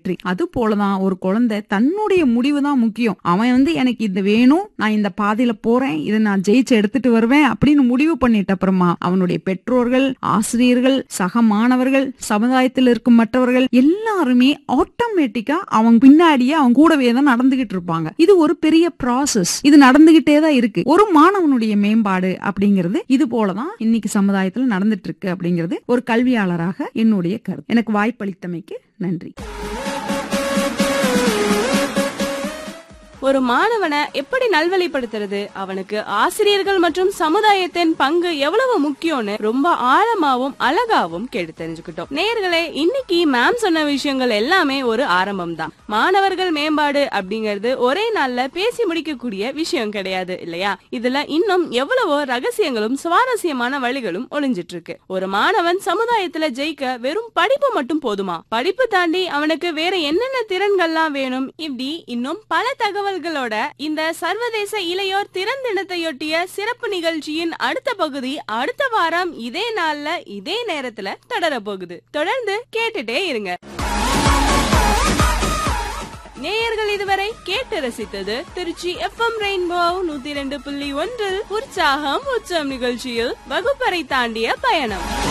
வெற்றி அது போலதான் ஒரு குழந்தை தன்னுடைய முடிவு தான் முக்கியம் அவன் வந்து எனக்கு இது வேணும் நான் இந்த பாதையில போறேன் இதை நான் ஜெயிச்சு எடுத்துட்டு வருவேன் அப்படின்னு முடிவு பண்ணிட்ட அப்புறமா அவனுடைய பெற்றோர்கள் ஆசிரியர்கள் சக மாணவர்கள் சமுதாயத்தில் இருக்கும் மற்றவர்கள் எல்லாருமே ஆட்டோமேட்டிக்கா அவன் பின்னாடியே அவன் கூடவே தான் நடந்துகிட்டு இருப்பாங்க இது ஒரு பெரிய ப்ராசஸ் இது நடந்துகிட்டே தான் இருக்கு ஒரு மாணவனுடைய மேம்பாடு அப்படிங்கிறது இது போலதான் இன்னைக்கு சமுதாயத்துல நடந்துட்டு இருக்கு அப்படிங்கிறது ஒரு கல்வியாளராக என்னுடைய கருத்து எனக்கு வாய்ப்பளித்தமைக்கு நன்றி ஒரு மாணவனை எப்படி நல்வழிப்படுத்துறது அவனுக்கு ஆசிரியர்கள் மற்றும் சமுதாயத்தின் பங்கு எவ்வளவு முக்கியம்னு ரொம்ப ஆழமாவும் அழகாவும் கேட்டு தெரிஞ்சுக்கிட்டோம் நேர்களே இன்னைக்கு மேம் சொன்ன விஷயங்கள் எல்லாமே ஒரு ஆரம்பம் தான் மாணவர்கள் மேம்பாடு அப்படிங்கிறது ஒரே நாள்ல பேசி முடிக்கக்கூடிய விஷயம் கிடையாது இல்லையா இதுல இன்னும் எவ்வளவோ ரகசியங்களும் சுவாரஸ்யமான வழிகளும் ஒளிஞ்சிட்டு இருக்கு ஒரு மாணவன் சமுதாயத்துல ஜெயிக்க வெறும் படிப்பு மட்டும் போதுமா படிப்பு தாண்டி அவனுக்கு வேற என்னென்ன திறன்கள்லாம் வேணும் இப்படி இன்னும் பல தகவல்களோட இந்த சர்வதேச இளையோர் திறந்தினத்தையொட்டிய சிறப்பு நிகழ்ச்சியின் அடுத்த பகுதி அடுத்த வாரம் இதே நாள்ல இதே நேரத்துல தொடர போகுது தொடர்ந்து கேட்டுட்டே இருங்க நேயர்கள் இதுவரை கேட்டு ரசித்தது திருச்சி எஃப்எம் ரெயின்போ நூத்தி ரெண்டு புள்ளி ஒன்றில் உற்சாகம் உச்சம் நிகழ்ச்சியில் வகுப்பறை தாண்டிய பயணம்